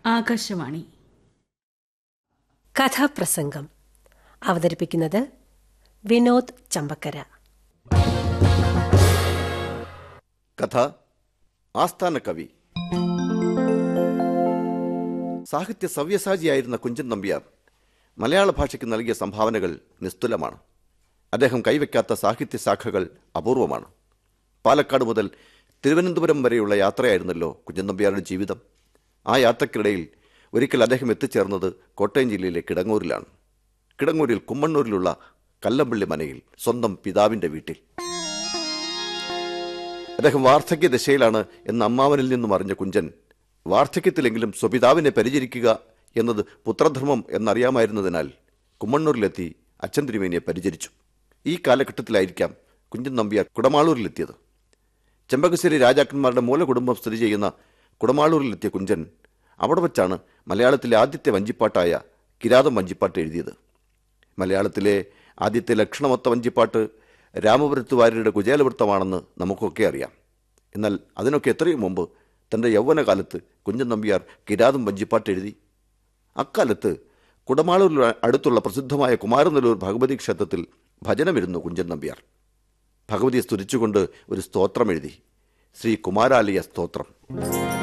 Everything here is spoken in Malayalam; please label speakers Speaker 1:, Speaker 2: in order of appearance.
Speaker 1: ആകാശവാണി
Speaker 2: കഥാപ്രസംഗം അവതരിപ്പിക്കുന്നത് വിനോദ് ചമ്പക്കര
Speaker 3: കഥ ആസ്ഥാന കവി സാഹിത്യ സവ്യസാചിയായിരുന്ന കുഞ്ചൻ നമ്പ്യാർ മലയാള ഭാഷയ്ക്ക് നൽകിയ സംഭാവനകൾ നിസ്തുലമാണ് അദ്ദേഹം കൈവയ്ക്കാത്ത സാഹിത്യ ശാഖകൾ അപൂർവമാണ് പാലക്കാട് മുതൽ തിരുവനന്തപുരം വരെയുള്ള യാത്രയായിരുന്നല്ലോ കുഞ്ചൻ നമ്പ്യാരുടെ ജീവിതം ആ യാത്രക്കിടയിൽ ഒരിക്കൽ അദ്ദേഹം എത്തിച്ചേർന്നത് കോട്ടയം ജില്ലയിലെ കിടങ്ങൂരിലാണ് കിടങ്ങൂരിൽ കുമ്മണ്ണൂരിലുള്ള കല്ലമ്പള്ളി മനയിൽ സ്വന്തം പിതാവിന്റെ വീട്ടിൽ അദ്ദേഹം വാർദ്ധക്യ ദശയിലാണ് എന്ന് അമ്മാവനിൽ നിന്നും അറിഞ്ഞ കുഞ്ചൻ വാർദ്ധക്യത്തിലെങ്കിലും സ്വപിതാവിനെ പരിചരിക്കുക എന്നത് പുത്രധർമ്മം എന്നറിയാമായിരുന്നതിനാൽ കുമ്മണ്ണൂരിലെത്തി അച്ഛൻ തിരുമേനിയെ പരിചരിച്ചു ഈ കാലഘട്ടത്തിലായിരിക്കാം കുഞ്ചൻ നമ്പ്യാർ കുടമാളൂരിലെത്തിയത് ചെമ്പകശ്ശേരി രാജാക്കന്മാരുടെ മൂലകുടുംബം സ്ഥിതി ചെയ്യുന്ന കുടമാളൂരിലെത്തിയ കുഞ്ചൻ അവിടെ വച്ചാണ് മലയാളത്തിലെ ആദ്യത്തെ വഞ്ചിപ്പാട്ടായ കിരാതം വഞ്ചിപ്പാട്ട് എഴുതിയത് മലയാളത്തിലെ ആദ്യത്തെ ലക്ഷണമൊത്ത വഞ്ചിപ്പാട്ട് രാമപുരത്ത് വാര്യരുടെ കുചേലവൃത്തമാണെന്ന് നമുക്കൊക്കെ അറിയാം എന്നാൽ അതിനൊക്കെ എത്രയും മുമ്പ് തൻ്റെ യൗവനകാലത്ത് കുഞ്ചൻ നമ്പ്യാർ കിരാതം വഞ്ചിപ്പാട്ട് എഴുതി അക്കാലത്ത് കുടമാളൂരിൽ അടുത്തുള്ള പ്രസിദ്ധമായ കുമാരനെല്ലൂർ ഭഗവതി ക്ഷേത്രത്തിൽ ഭജനമിരുന്നു കുഞ്ചൻ നമ്പ്യാർ ഭഗവതിയെ സ്തുതിച്ചുകൊണ്ട് ഒരു സ്തോത്രം എഴുതി ശ്രീ കുമാരാലയ സ്തോത്രം